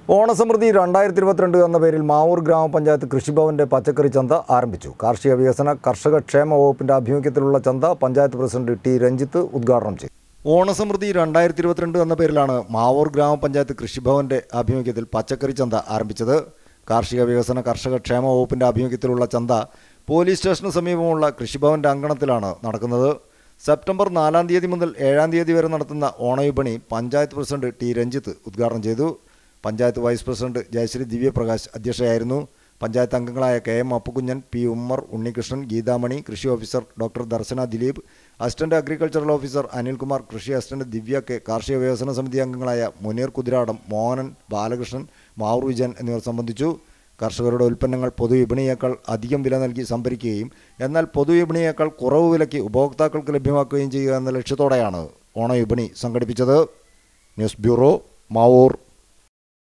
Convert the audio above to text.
ഓണസമൃദ്ധി രണ്ടായിരത്തി ഇരുപത്തിരണ്ട് എന്ന പേരിൽ മാവൂർ ഗ്രാമപഞ്ചായത്ത് കൃഷിഭവന്റെ പച്ചക്കറി ചന്ത ആരംഭിച്ചു കാർഷിക വികസന കർഷക ക്ഷേമ വകുപ്പിന്റെ ആഭിമുഖ്യത്തിലുള്ള ചന്ത പഞ്ചായത്ത് പ്രസിഡന്റ് ടി രഞ്ജിത്ത് ഉദ്ഘാടനം ചെയ്തു ഓണസമൃദ്ധി രണ്ടായിരത്തി ഇരുപത്തിരണ്ട് എന്ന പേരിലാണ് മാവൂർ ഗ്രാമപഞ്ചായത്ത് കൃഷിഭവന്റെ ആഭിമുഖ്യത്തിൽ പച്ചക്കറി ചന്ത ആരംഭിച്ചത് കാർഷിക വികസന കർഷക ക്ഷേമ വകുപ്പിന്റെ ആഭിമുഖ്യത്തിലുള്ള ചന്ത പോലീസ് സ്റ്റേഷന് സമീപമുള്ള കൃഷിഭവന്റെ അങ്കണത്തിലാണ് നടക്കുന്നത് സെപ്റ്റംബർ നാലാം തീയതി മുതൽ ഏഴാം തീയതി വരെ നടത്തുന്ന ഓണവിപണി പഞ്ചായത്ത് പ്രസിഡന്റ് ടി രഞ്ജിത്ത് ഉദ്ഘാടനം ചെയ്തു പഞ്ചായത്ത് വൈസ് പ്രസിഡന്റ് ജയശ്രീ ദിവ്യപ്രകാശ് അധ്യക്ഷയായിരുന്നു പഞ്ചായത്ത് അംഗങ്ങളായ K M Appukunjan P Ummer Unnikrishnan Geethamani കൃഷി officer doctor Darshana Dileep assistant agricultural officer Anilkumar കൃഷി അസിസ്റ്റന്റ് ദിവ്യ കെ കാർഷിക വികസന സമിതി അംഗങ്ങളായ മുനീർ കുതിരാടം മോഹനൻ ബാലകൃഷ്ണൻ മാവൂർ വിജയൻ എന്നിവർ സംബന്ധിച്ചു കർഷകരുടെ ഉൽപ്പന്നങ്ങൾ പൊതുവിപണിയേക്കാൾ അധികം വില നൽകി സംഭരിക്കുകയും എന്നാൽ പൊതുവിപണിയേക്കാൾ കുറവ് വിലയ്ക്ക് ഉപഭോക്താക്കൾക്ക് ലഭ്യമാക്കുകയും ചെയ്യുക എന്ന ലക്ഷ്യത്തോടെയാണ് ഓണവിപണി സംഘടിപ്പിച്ചത് ന്യൂസ് ബ്യൂറോ മാവൂർ